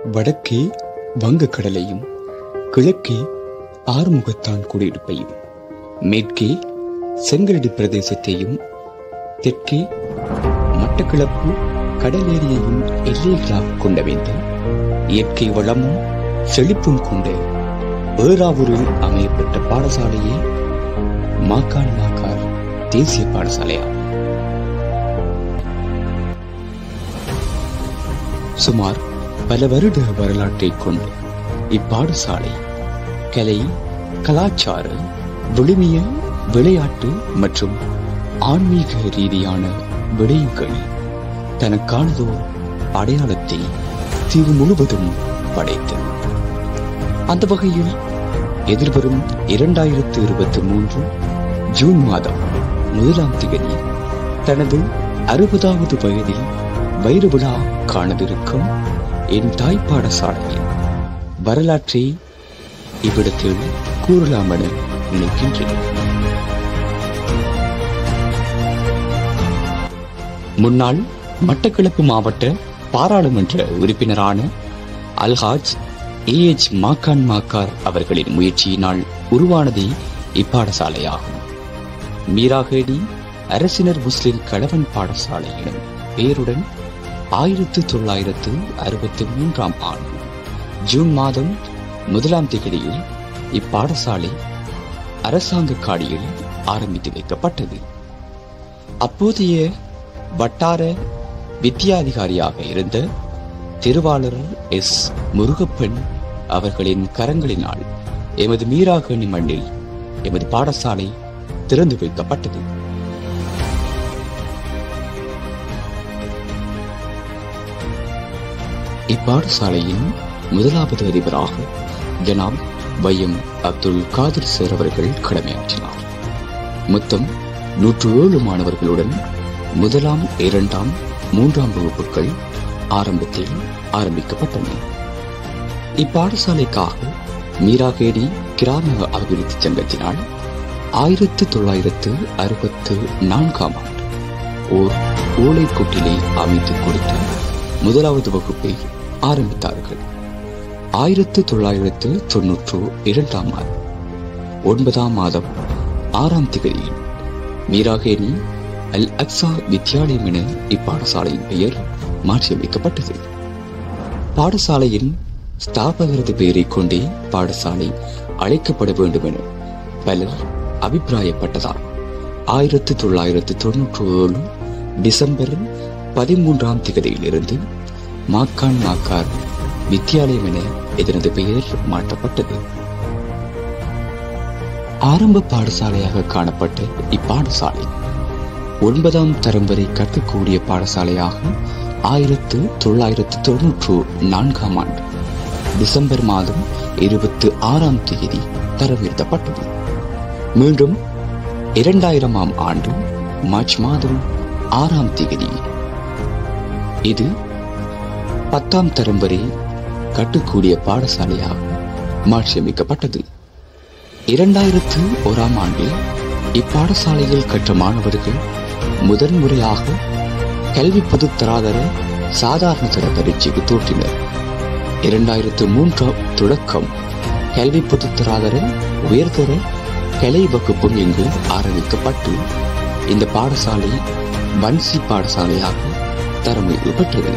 வடக்கே வங்கக்கடலையும் கிழக்கே ஆறுமுகத்தான் குடியிருப்பையும் மேற்கே செங்கரடி பிரதேசத்தையும் தெற்கே மட்டக்களப்பு கடலேரியையும் எல்லைகளாக கொண்ட வேண்டும் இயற்கை வளமும் செழிப்பும் கொண்ட ஏறாவூரில் அமையப்பட்ட பாடசாலையே மாக்கான் மாக்கார் தேசிய பாடசாலையாகும் சுமார் பல வருட வரலாற்றை கொண்ட இப்பாடசாலை கலை கலாச்சார விழுமிய விளையாட்டு மற்றும் ஆன்மீக ரீதியான விடயங்களில் தனக்கானதோர் அடையாளத்தை தீவு முழுவதும் படைத்தது அந்த வகையில் எதிர்வரும் இரண்டாயிரத்து இருபத்தி மூன்று ஜூன் மாதம் முதலாம் திகதி தனது அறுபதாவது வயதில் வைர விழா காணவிருக்கும் என் தாய் பாடசாலையின் வரலாற்றை இவ்விடத்தில் கூறலாம் என நினைக்கின்றேன் முன்னாள் மட்டக்களப்பு மாவட்ட பாராளுமன்ற உறுப்பினரான அல்ஹாஜ் ஏ எச் மாக்கான் மாக்கார் அவர்களின் முயற்சியினால் உருவானதே இப்பாடசாலையாகும் மீராகேடி அரசினர் முஸ்லிம் கலவன் பாடசாலை எனும் பெயருடன் ஆயிரத்து தொள்ளாயிரத்து அறுபத்தி மூன்றாம் ஆண்டு ஜூன் மாதம் முதலாம் திகதியில் இப்பாடசாலை அரசாங்க காடியில் ஆரம்பித்து வைக்கப்பட்டது அப்போதைய வட்டார வித்தியாதிகாரியாக இருந்த திருவாளர் எஸ் முருகப்பன் அவர்களின் கரங்களினால் எமது மீராகணி மண்ணில் எமது பாடசாலை திறந்து வைக்கப்பட்டது இப்பாடசாலையின் முதலாவது அதிபராக ஜனாப் வையம் அப்துல் காதிர் சேர் அவர்கள் கடமையாற்றினார் மொத்தம் நூற்று ஏழு மாணவர்களுடன் முதலாம் இரண்டாம் மூன்றாம் வகுப்புகள் ஆரம்பத்தில் ஆரம்பிக்கப்பட்டன இப்பாடசாலைக்காக மீராகேடி கிராம அபிவிருத்தி சங்கத்தினால் ஆயிரத்து தொள்ளாயிரத்து அறுபத்து நான்காம் ஆண்டு ஓர் ஓலைக்குட்டிலை அமைத்துக் கொடுத்து முதலாவது வகுப்பை ஆரம்பித்தார்கள் ஆயிரத்து தொள்ளாயிரத்து தொன்னூற்று இரண்டாம் ஆண்டு ஒன்பதாம் மாதம் ஆறாம் திகதியில் மீராகேணி அல் அக்ஸா வித்யாலயம் என இப்பாடசாலையின் பெயர் மாற்றியமைக்கப்பட்டது பாடசாலையின் ஸ்தாபகரது பெயரைக் கொண்டே பாடசாலை அழைக்கப்பட வேண்டும் என பலர் அபிப்பிராயப்பட்டதால் ஆயிரத்து தொள்ளாயிரத்து தொன்னூற்று ஏழு டிசம்பர் பதிமூன்றாம் திகதியிலிருந்து மாக்கான் மாக்கார் வித்தியாலயம் என இதனது பெயர் மாற்றப்பட்டது ஆரம்ப பாடசாலையாக காணப்பட்ட இப்பாடசாலை ஒன்பதாம் தரம் வரை கற்கக்கூடிய பாடசாலையாக ஆயிரத்து தொள்ளாயிரத்து தொன்னூற்று நான்காம் ஆண்டு டிசம்பர் மாதம் இருபத்தி ஆறாம் தேதி தரவிருத்தப்பட்டது மீண்டும் இரண்டாயிரமாம் ஆண்டு மார்ச் மாதம் ஆறாம் தேதி இது பத்தாம் தரம் வரை கட்டக்கூடிய பாடசாலையாக மாற்றியமைக்கப்பட்டது இரண்டாயிரத்து ஓராம் ஆண்டில் இப்பாடசாலையில் கற்ற மாணவர்கள் முதன்முறையாக கல்வி பொதுத்தராதர சாதாரண தர பரீட்சைக்கு தோற்றினர் இரண்டாயிரத்து மூன்றாம் தொடக்கம் கல்வி பொதுத்தராதர உயர்தர கலை வகுப்பும் இங்கு ஆரம்பிக்கப்பட்டு இந்த பாடசாலை பன்சி பாடசாலையாக தரமிகு பெற்றது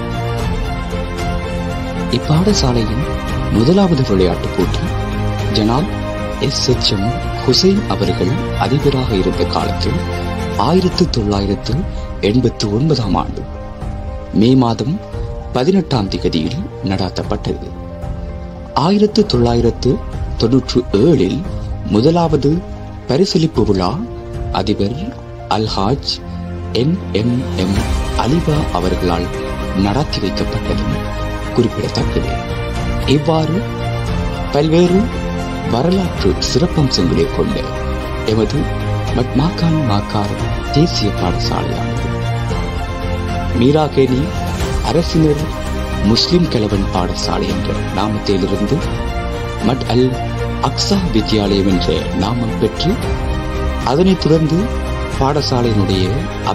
இப்பாடசாலையின் முதலாவது விளையாட்டுப் போட்டி ஜனாப் எஸ் எச் எம் ஹுசைன் அவர்கள் அதிபராக இருந்த காலத்தில் ஆயிரத்து தொள்ளாயிரத்து எண்பத்தி ஒன்பதாம் ஆண்டு மே மாதம் பதினெட்டாம் திகதியில் நடாத்தப்பட்டது ஆயிரத்து தொள்ளாயிரத்து தொன்னூற்று ஏழில் முதலாவது பரிசீலிப்பு விழா அதிபர் அல்ஹாஜ் என் எம் எம் அலிபா அவர்களால் நடத்தி வைக்கப்பட்டதும் குறிப்பிடத்தக்கது இவ்வாறு பல்வேறு வரலாற்று சிறப்பம்சங்களை கொண்ட எமது மட்மாக்கான் மாக்கார் தேசிய பாடசாலையானது மீராகேணி அரசினர் முஸ்லிம் கலவன் பாடசாலை என்ற நாமத்திலிருந்து மட் அல் அக்ஸா வித்யாலயம் என்ற நாமம் பெற்று அதனைத் தொடர்ந்து பாடசாலையினுடைய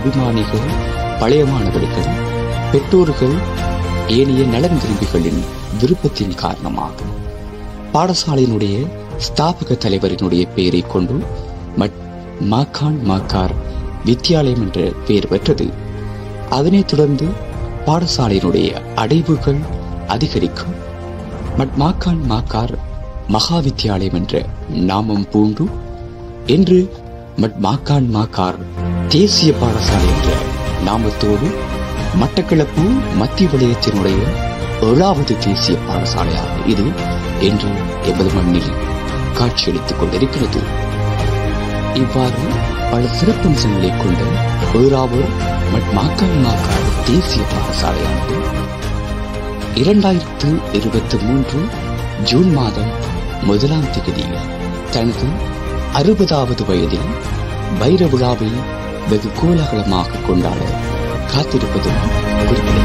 அபிமானிகள் பழைய மாணவர்கள் பெற்றோர்கள் ஏனைய நலன் விரும்பிகளின் விருப்பத்தின் காரணமாக பாடசாலையினுடைய ஸ்தாபக தலைவரினுடைய பெயரை கொண்டு மட் மாகான் மாக்கார் வித்தியாலயம் என்ற பெயர் பெற்றது அதனைத் தொடர்ந்து பாடசாலையினுடைய அடைவுகள் அதிகரிக்கும் மட் மாக்கான் மாக்கார் மகா வித்தியாலயம் என்ற நாமம் பூண்டு என்று மட் மாக்கான் மாக்கார் தேசிய பாடசாலை என்ற நாமத்தோடு மட்டக்களப்பு மத்திய வலயத்தினுடைய ஏழாவது தேசிய பாடசாலையாக இது என்று எமது மண்ணில் காட்சியளித்துக் கொண்டிருக்கிறது இவ்வாறு பல சிறப்பம்சங்களை கொண்ட ஏழாவது மாக்கான் மாக்கார் தேசிய பாடசாலையானது இரண்டாயிரத்து இருபத்தி மூன்று ஜூன் மாதம் முதலாம் தேதியில் தனது அறுபதாவது வயதில் வைர விழாவை வெகு கோலாகலமாக கொண்டாட காத்திருப்பதும் குறிப்பிடத்தக்கது